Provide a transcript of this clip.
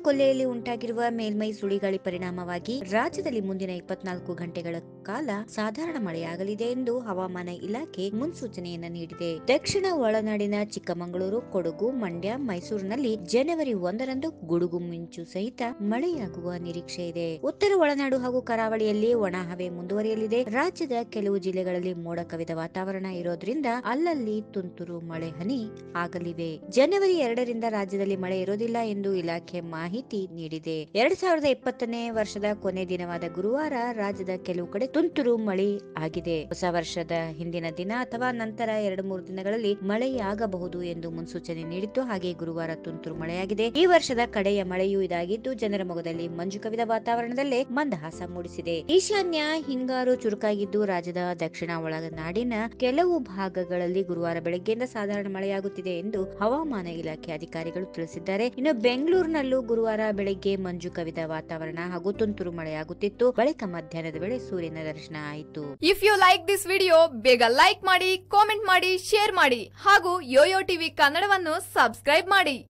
ಕೊಲ್ಲೆಯಲ್ಲಿ ಉಂಟಾಗಿರುವ ಮೇಲ್ಮೈ ಸುಳಿಗಾಳಿ ಪರಿಣಾಮವಾಗಿ ರಾಜ್ಯದಲ್ಲಿ ಮುಂದಿನ ಇಪ್ಪತ್ನಾಲ್ಕು ಗಂಟೆಗಳ ಕಾಲ ಸಾಧಾರಣ ಮಳೆಯಾಗಲಿದೆ ಎಂದು ಹವಾಮಾನ ಇಲಾಖೆ ಮುನ್ಸೂಚನೆಯನ್ನ ನೀಡಿದೆ ದಕ್ಷಿಣ ಒಳನಾಡಿನ ಚಿಕ್ಕಮಗಳೂರು ಕೊಡಗು ಮಂಡ್ಯ ಮೈಸೂರಿನಲ್ಲಿ ಜನವರಿ ಒಂದರಂದು ಗುಡುಗು ಮಿಂಚು ಸಹಿತ ಮಳೆಯಾಗುವ ನಿರೀಕ್ಷೆ ಇದೆ ಉತ್ತರ ಒಳನಾಡು ಹಾಗೂ ಕರಾವಳಿಯಲ್ಲಿ ಒಣ ಹವೆ ಮುಂದುವರಿಯಲಿದೆ ರಾಜ್ಯದ ಕೆಲವು ಜಿಲ್ಲೆಗಳಲ್ಲಿ ಮೋಡ ಕವಿದ ವಾತಾವರಣ ಇರೋದ್ರಿಂದ ಅಲ್ಲಲ್ಲಿ ತುಂತುರು ಮಳೆ ಹನಿ ಆಗಲಿವೆ ಜನವರಿ ಎರಡರಿಂದ ರಾಜ್ಯದಲ್ಲಿ ಮಳೆ ಇರೋದಿಲ್ಲ ಎಂದು ಇಲಾಖೆ ಮಾಹಿತಿ ನೀಡಿದೆ ಎರಡ್ ಸಾವಿರದ ಇಪ್ಪತ್ತನೇ ವರ್ಷದ ಕೊನೆ ದಿನವಾದ ಗುರುವಾರ ರಾಜ್ಯದ ಕೆಲವು ಕಡೆ ತುಂತುರು ಮಳೆ ಆಗಿದೆ ಹೊಸ ವರ್ಷದ ಹಿಂದಿನ ದಿನ ಅಥವಾ ನಂತರ ಎರಡು ಮೂರು ದಿನಗಳಲ್ಲಿ ಮಳೆಯಾಗಬಹುದು ಎಂದು ಮುನ್ಸೂಚನೆ ನೀಡಿತ್ತು ಹಾಗೆ ಗುರುವಾರ ತುಂತುರು ಮಳೆಯಾಗಿದೆ ಈ ವರ್ಷದ ಕಡೆಯ ಮಳೆಯೂ ಇದಾಗಿದ್ದು ಜನರ ಮೊಗದಲ್ಲಿ ಮಂಜು ಕವಿದ ವಾತಾವರಣದಲ್ಲೇ ಮಂದಹಾಸ ಮೂಡಿಸಿದೆ ಈಶಾನ್ಯ ಹಿಂಗಾರು ಚುರುಕಾಗಿದ್ದು ರಾಜ್ಯದ ದಕ್ಷಿಣ ಒಳನಾಡಿನ ಕೆಲವು ಭಾಗಗಳಲ್ಲಿ ಗುರುವಾರ ಬೆಳಗ್ಗೆಯಿಂದ ಸಾಧಾರಣ ಮಳೆಯಾಗುತ್ತಿದೆ ಎಂದು ಹವಾಮಾನ ಇಲಾಖೆ ಅಧಿಕಾರಿಗಳು ತಿಳಿಸಿದ್ದಾರೆ ಇನ್ನು ಬೆಂಗಳೂರಿನಲ್ಲೂ ಗುರುವಾರ ಬೆಳಗ್ಗೆ ಮಂಜು ಕವಿದ ವಾತಾವರಣ ಹಾಗೂ ತುಂತುರು ಮಳೆಯಾಗುತ್ತಿತ್ತು ಬಳಿಕ ಮಧ್ಯಾಹ್ನದ ವೇಳೆ ಸೂರ್ಯನ ದರ್ಶನ ಆಯಿತು if you like this video ಬೇಗ ಲೈಕ್ ಮಾಡಿ ಕಾಮೆಂಟ್ ಮಾಡಿ ಶೇರ್ ಮಾಡಿ ಹಾಗೂ ಯೋಯೋ ಟಿವಿ ಕನ್ನಡವನ್ನು ಸಬ್ಸ್ಕ್ರೈಬ್ ಮಾಡಿ